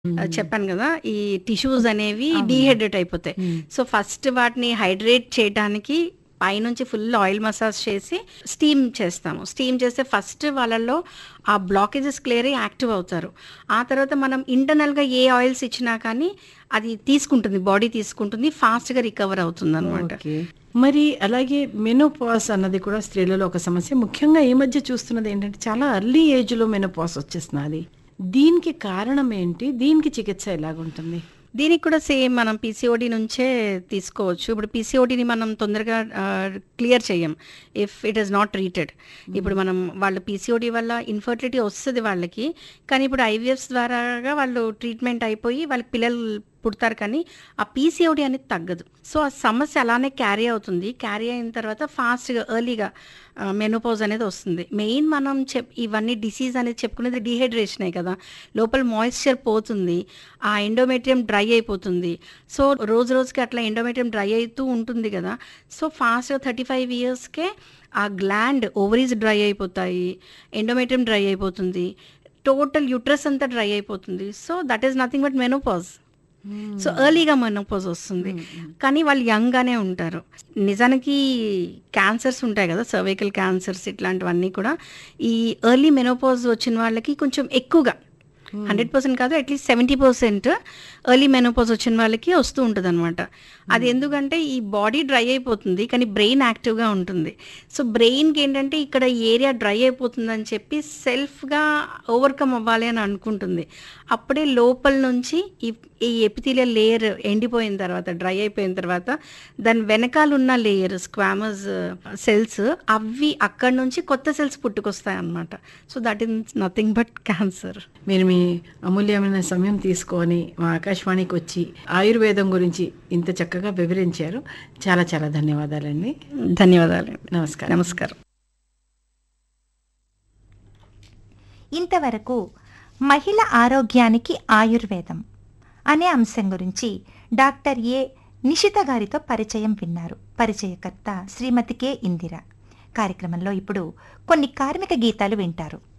ఆ, చెప్పాను కదా ఈ టిష్యూస్ అనేవి అవును. డీహైడ్రేట్ అయిపోతాయి మ్మ్. సో ఫస్ట్ వాటిని హైడ్రేట్ చేయడానికి పైనుంచి ఫుల్ ఆయిల్ మసాజ్ చేసి స్టీమ్ చేస్తాము స్టీమ్ చేస్తే ఫస్ట్ వాళ్ళల్లో ఆ బ్లాకేజెస్ క్లియర్ అయ్యి యాక్టివ్ అవుతారు ఆ తర్వాత మనం ఇంటర్నల్గా ఏ ఆయిల్స్ ఇచ్చినా కానీ అది తీసుకుంటుంది బాడీ తీసుకుంటుంది ఫాస్ట్గా రికవర్ అవుతుంది అనమాట ఓకే మరి అలాగే మెనోపాస్ అన్నది కూడా స్త్రీలలో ఒక సమస్య ముఖ్యంగా ఈ మధ్య చూస్తున్నది ఏంటంటే చాలా ఎర్లీ ఏజ్ లో మెనోపాస్ వచ్చేస్తున్నది దీనికి కారణం ఏంటి దీనికి చికిత్స ఎలాగుంటుంది దీనికి కూడా సేమ్ మనం పీసీఓడి నుంచే తీసుకోవచ్చు ఇప్పుడు పీసీఓడిని మనం తొందరగా క్లియర్ చేయం if it is not treated ఇప్పుడు మనం వాళ్ళు పీసీఓడి వల్ల ఇన్ఫర్టిలిటీ వస్తుంది వాళ్ళకి కానీ ఇప్పుడు ఐవీఎఫ్స్ ద్వారాగా వాళ్ళు ట్రీట్మెంట్ అయిపోయి వాళ్ళకి పిల్లలు పుడతారు కానీ ఆ పీసీఓడి అనేది తగ్గదు సో ఆ సమస్య అలానే క్యారీ అవుతుంది క్యారీ అయిన తర్వాత ఫాస్ట్గా ఎర్లీగా మెనోపాజ్ అనేది వస్తుంది మెయిన్ మనం చెప్ ఇవన్నీ డిసీజ్ అనేది చెప్పుకునేది డీహైడ్రేషనే కదా లోపల మాయిశ్చర్ పోతుంది ఆ ఎండోమెట్రియం డ్రై అయిపోతుంది సో రోజు రోజుకి అట్లా ఎండోమెట్రియం డ్రై అవుతూ ఉంటుంది కదా సో ఫాస్ట్గా థర్టీ ఫైవ్ ఇయర్స్కే ఆ గ్లాండ్ ఓవరీస్ డ్రై అయిపోతాయి ఎండోమెట్రియం డ్రై అయిపోతుంది టోటల్ యూట్రస్ అంతా డ్రై అయిపోతుంది so that is nothing but menopause so ఎర్లీగా మెనోపాజ్ వస్తుంది కానీ వాళ్ళు యంగ్గానే ఉంటారు నిజానికి క్యాన్సర్స్ ఉంటాయి కదా సర్వైకల్ క్యాన్సర్స్ ఇట్లాంటివన్నీ కూడా ఈ ఎర్లీ మెనోపాజ్ వచ్చిన వాళ్ళకి కొంచెం ఎక్కువగా హండ్రెడ్ పర్సెంట్ కాదు at least seventy percent early menopause వచ్చిన వాళ్ళకి వస్తూ ఉంటుంది అనమాట అది ఎందుకంటే ఈ బాడీ డ్రై అయిపోతుంది కానీ బ్రెయిన్ యాక్టివ్గా ఉంటుంది సో బ్రెయిన్కి ఏంటంటే ఇక్కడ ఏరియా డ్రై అయిపోతుందని చెప్పి సెల్ఫ్గా ఓవర్కమ్ అవ్వాలి అని అనుకుంటుంది అప్పుడే లోపల నుంచి ఈ ఈ ఎపిథీలియల్ లేయర్ ఎండిపోయిన తర్వాత డ్రై అయిపోయిన తర్వాత దాని వెనకాల ఉన్న లేయర్ స్క్వామస్ సెల్స్ అవి అక్కడ నుంచి కొత్త సెల్స్ పుట్టుకొస్తాయి అన్నమాట so that is nothing but cancer మీరు మీ అమూల్యమైన సమయం తీసుకొని మా ఆకాశవాణికి వచ్చి ఆయుర్వేదం గురించి ఇంత చక్కగా వివరించారు చాలా చాలా ధన్యవాదాలండి ధన్యవాదాలు నమస్కారం నమస్కారం ఇంతవరకు మహిళ ఆరోగ్యానికి ఆయుర్వేదం అనే అంశం గురించి డాక్టర్ ఏ నిషిత గారితో పరిచయం విన్నారు పరిచయకర్త శ్రీమతి కె ఇందిర కార్యక్రమంలో ఇప్పుడు కొన్ని కార్మిక గీతాలు వింటారు